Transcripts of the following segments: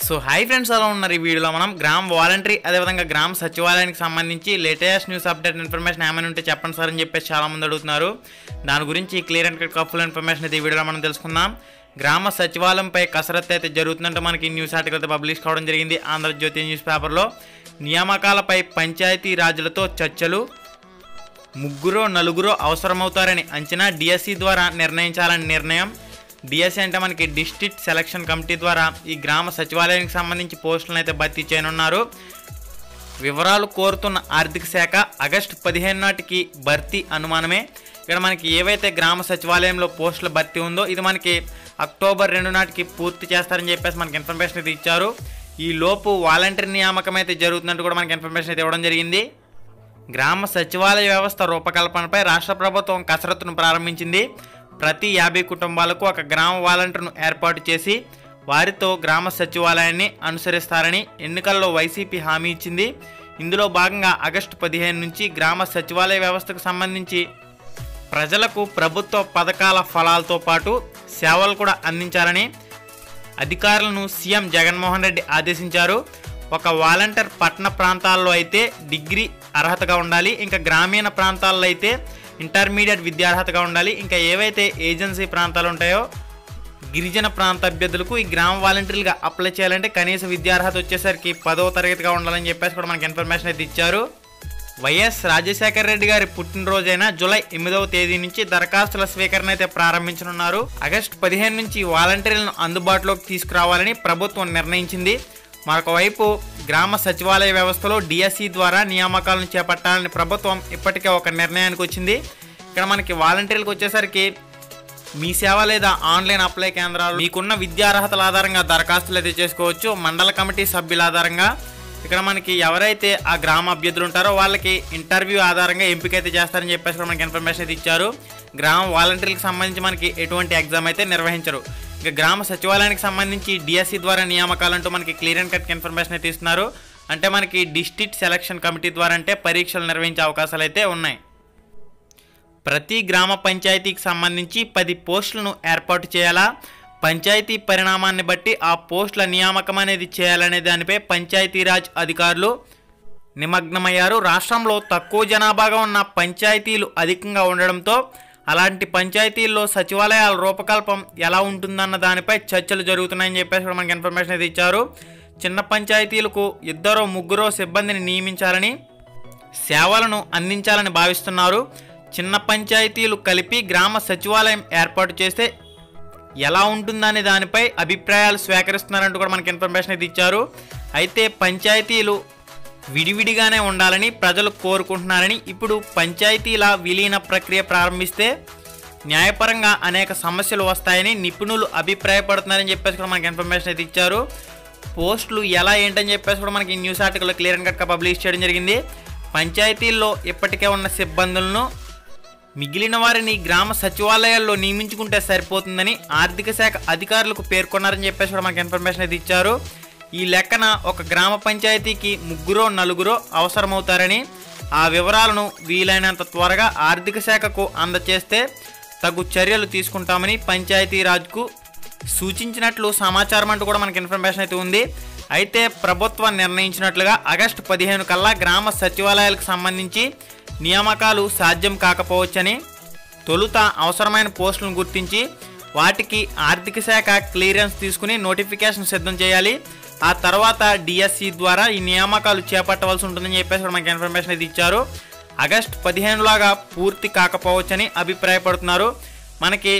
so hi friends అలా ఉన్నారు ఈ వీడియోలో మనం గ్రామ్ వాలంటరీ అదేవిధంగా గ్రామ సచివాలయానికి సంబంధించి లేటెస్ట్ న్యూస్ అప్డేట్ ఇన్ఫర్మేషన్ ఏమైనా ఉంటే చెప్పండి సార్ అని చెప్పేసి చాలా మంది అడుగుతున్నారు దాని గురించి clear and cut full information అయితే ఈ వీడియోలో మనం తెలుసుకుందాం గ్రామ సచివాలయంపై కసరత్తు అయితే జరుగుతుందంటే మనకి న్యూస్ ఆర్టికల్ అయితే పబ్లిష్ కావడం జరిగింది ఆంధ్రజ్యోతి న్యూస్ పేపర్లో నియామకాలపై పంచాయతీ రాజులతో చర్చలు ముగ్గురు నలుగురు అవసరమవుతారని అంచనా డిఎస్సి ద్వారా నిర్ణయించాలని నిర్ణయం డిఎస్సి అంటే మనకి డిస్ట్రిక్ట్ సెలక్షన్ కమిటీ ద్వారా ఈ గ్రామ సచివాలయానికి సంబంధించి పోస్టులను అయితే భర్తీ చేయనున్నారు వివరాలు కోరుతున్న ఆర్థిక శాఖ ఆగస్టు పదిహేను నాటికి భర్తీ అనుమానమే ఇక్కడ మనకి ఏవైతే గ్రామ సచివాలయంలో పోస్టుల భర్తీ ఉందో ఇది మనకి అక్టోబర్ రెండు నాటికి పూర్తి చేస్తారని చెప్పేసి మనకి ఇన్ఫర్మేషన్ అయితే ఇచ్చారు ఈ లోపు వాలంటీర్ నియామకం అయితే జరుగుతున్నట్టు కూడా మనకి ఇన్ఫర్మేషన్ అయితే ఇవ్వడం జరిగింది గ్రామ సచివాలయ వ్యవస్థ రూపకల్పనపై రాష్ట్ర ప్రభుత్వం కసరత్తును ప్రారంభించింది ప్రతి యాభై కుటుంబాలకు ఒక గ్రామ వాలంటీర్ను ఏర్పాటు చేసి వారితో గ్రామ సచివాలయాన్ని అనుసరిస్తారని ఎన్నికల్లో వైసీపీ హామీ ఇచ్చింది ఇందులో భాగంగా ఆగస్టు పదిహేను నుంచి గ్రామ సచివాలయ వ్యవస్థకు సంబంధించి ప్రజలకు ప్రభుత్వ పథకాల ఫలాలతో పాటు సేవలు కూడా అందించాలని అధికారులను సీఎం జగన్మోహన్ రెడ్డి ఆదేశించారు ఒక వాలంటీర్ పట్టణ ప్రాంతాల్లో అయితే డిగ్రీ అర్హతగా ఉండాలి ఇంకా గ్రామీణ ప్రాంతాల్లో అయితే ఇంటర్మీడియట్ విద్యార్హతగా ఉండాలి ఇంకా ఏవైతే ఏజెన్సీ ప్రాంతాలు ఉంటాయో గిరిజన ప్రాంత అభ్యర్థులకు ఈ గ్రామ వాలంటీర్లుగా అప్లై చేయాలంటే కనీస విద్యార్హత వచ్చేసరికి పదవ తరగతిగా ఉండాలని చెప్పేసి కూడా మనకి ఇన్ఫర్మేషన్ అయితే ఇచ్చారు వైఎస్ రాజశేఖర రెడ్డి గారి పుట్టినరోజైన జూలై ఎనిమిదవ తేదీ నుంచి దరఖాస్తుల స్వీకరణ అయితే ప్రారంభించనున్నారు ఆగస్టు పదిహేను నుంచి వాలంటీర్లను అందుబాటులోకి తీసుకురావాలని ప్రభుత్వం నిర్ణయించింది మరొక వైపు గ్రామ సచివాలయ వ్యవస్థలో డిఎస్సి ద్వారా నియామకాలను చేపట్టాలని ప్రభుత్వం ఇప్పటికే ఒక నిర్ణయానికి వచ్చింది ఇక్కడ మనకి వాలంటీర్లకు వచ్చేసరికి మీ సేవ లేదా ఆన్లైన్ అప్లై కేంద్రాలు మీకున్న విద్యార్హతల ఆధారంగా దరఖాస్తులు అయితే చేసుకోవచ్చు మండల కమిటీ సభ్యుల ఆధారంగా ఇక్కడ మనకి ఎవరైతే ఆ గ్రామ అభ్యర్థులు ఉంటారో వాళ్ళకి ఇంటర్వ్యూ ఆధారంగా ఎంపిక అయితే చేస్తారని చెప్పేసి కూడా మనకి ఇన్ఫర్మేషన్ అయితే ఇచ్చారు గ్రామ వాలంటీర్లకు సంబంధించి మనకి ఎటువంటి ఎగ్జామ్ అయితే నిర్వహించరు ఇక గ్రామ సచివాలయానికి సంబంధించి డిఎస్సి ద్వారా నియామకాలంటూ మనకి క్లియర్ అండ్ కట్ ఇన్ఫర్మేషన్ అయితే ఇస్తున్నారు అంటే మనకి డిస్ట్రిక్ట్ సెలక్షన్ కమిటీ ద్వారా అంటే పరీక్షలు నిర్వహించే అవకాశాలు అయితే ఉన్నాయి ప్రతి గ్రామ పంచాయతీకి సంబంధించి పది పోస్టులను ఏర్పాటు చేయాలా పంచాయతీ పరిణామాన్ని బట్టి ఆ పోస్టుల నియామకం అనేది చేయాలనే దానిపై పంచాయతీరాజ్ అధికారులు నిమగ్నమయ్యారు రాష్ట్రంలో తక్కువ జనాభాగా ఉన్న పంచాయతీలు అధికంగా ఉండడంతో అలాంటి పంచాయతీల్లో సచివాలయాల రూపకల్పం ఎలా ఉంటుందన్న దానిపై చర్చలు జరుగుతున్నాయని చెప్పేసి కూడా మనకి ఇన్ఫర్మేషన్ అయితే ఇచ్చారు చిన్న పంచాయతీలకు ఇద్దరో ముగ్గురో సిబ్బందిని నియమించాలని సేవలను అందించాలని భావిస్తున్నారు చిన్న పంచాయతీలు కలిపి గ్రామ సచివాలయం ఏర్పాటు చేస్తే ఎలా ఉంటుందనే దానిపై అభిప్రాయాలు స్వీకరిస్తున్నారంటూ కూడా మనకి ఇన్ఫర్మేషన్ అయితే ఇచ్చారు అయితే పంచాయతీలు విడివిడిగానే ఉండాలని ప్రజలు కోరుకుంటున్నారని ఇప్పుడు పంచాయతీల విలీన ప్రక్రియ ప్రారంభిస్తే న్యాయపరంగా అనేక సమస్యలు వస్తాయని నిపుణులు అభిప్రాయపడుతున్నారని చెప్పేసి కూడా మనకి ఇన్ఫర్మేషన్ అయితే ఇచ్చారు పోస్టులు ఎలా ఏంటని చెప్పేసి కూడా మనకి న్యూస్ ఆర్టికల్లో క్లియర్ అండ్ కట్గా పబ్లిష్ చేయడం జరిగింది పంచాయతీల్లో ఇప్పటికే ఉన్న సిబ్బందులను మిగిలిన వారిని గ్రామ సచివాలయాల్లో నియమించుకుంటే సరిపోతుందని ఆర్థిక శాఖ అధికారులకు పేర్కొన్నారని చెప్పేసి కూడా మనకి ఇన్ఫర్మేషన్ అయితే ఇచ్చారు ఈ లెక్కన ఒక గ్రామ పంచాయతీకి ముగ్గురో నలుగురో అవసరమవుతారని ఆ వివరాలను వీలైనంత త్వరగా ఆర్థిక శాఖకు అందచేస్తే తగు చర్యలు తీసుకుంటామని పంచాయతీరాజ్కు సూచించినట్లు సమాచారం అంటూ కూడా మనకి ఇన్ఫర్మేషన్ అయితే ఉంది అయితే ప్రభుత్వం నిర్ణయించినట్లుగా ఆగస్టు పదిహేను కల్లా గ్రామ సచివాలయాలకు సంబంధించి నియామకాలు సాధ్యం కాకపోవచ్చని తొలుత అవసరమైన పోస్టులను గుర్తించి వాటికి ఆర్థిక శాఖ క్లియరెన్స్ తీసుకుని నోటిఫికేషన్ సిద్ధం చేయాలి ఆ తర్వాత డిఎస్సి ద్వారా ఈ నియామకాలు చేపట్టవలసి ఉంటుందని చెప్పేసి కూడా మనకి ఇన్ఫర్మేషన్ అయితే ఇచ్చారు ఆగస్ట్ పదిహేనులాగా పూర్తి కాకపోవచ్చని అభిప్రాయపడుతున్నారు మనకి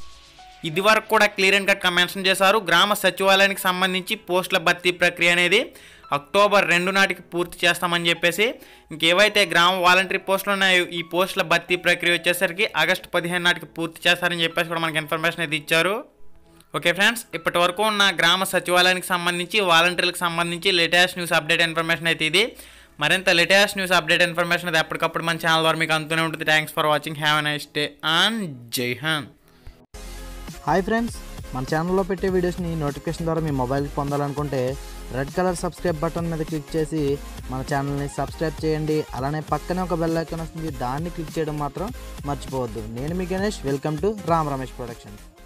ఇది వరకు కూడా క్లియర్ అండ్ కట్గా మెన్షన్ చేశారు గ్రామ సచివాలయానికి సంబంధించి పోస్టుల భర్తీ ప్రక్రియ అనేది అక్టోబర్ రెండు నాటికి పూర్తి చేస్తామని చెప్పేసి ఇంకేవైతే గ్రామ వాలంటరీ పోస్టులు ఉన్నాయో ఈ పోస్టుల భర్తీ ప్రక్రియ వచ్చేసరికి ఆగస్టు పదిహేను నాటికి పూర్తి చేస్తారని చెప్పేసి కూడా మనకి ఇన్ఫర్మేషన్ అయితే ఇచ్చారు ఓకే ఫ్రెండ్స్ ఇప్పటి వరకు ఉన్న గ్రామ సచివాలయానికి సంబంధించి వాలంటీర్లకు సంబంధించి లేటెస్ట్ న్యూస్ అప్డేట్ ఇన్ఫర్మేషన్ అయితే ఇది మరింత లేటెస్ట్ న్యూస్ అప్డేట్ ఇన్ఫర్మేషన్ అయితే ఎప్పటికప్పుడు మన ఛానల్ ద్వారా మీకు అందుతూనే ఉంటుంది thanks for watching have nice day and జై హాన్ హాయ్ ఫ్రెండ్స్ మన ఛానల్లో పెట్టే వీడియోస్ని నోటిఫికేషన్ ద్వారా మీ మొబైల్కి పొందాలనుకుంటే రెడ్ కలర్ సబ్స్క్రైబ్ బటన్ మీద క్లిక్ చేసి మన ఛానల్ని సబ్స్క్రైబ్ చేయండి అలానే పక్కనే ఒక బెల్ ఐకాన్ వస్తుంది దాన్ని క్లిక్ చేయడం మాత్రం మర్చిపోవద్దు నేను మీ Ganesh welcome to Ram Ramesh productions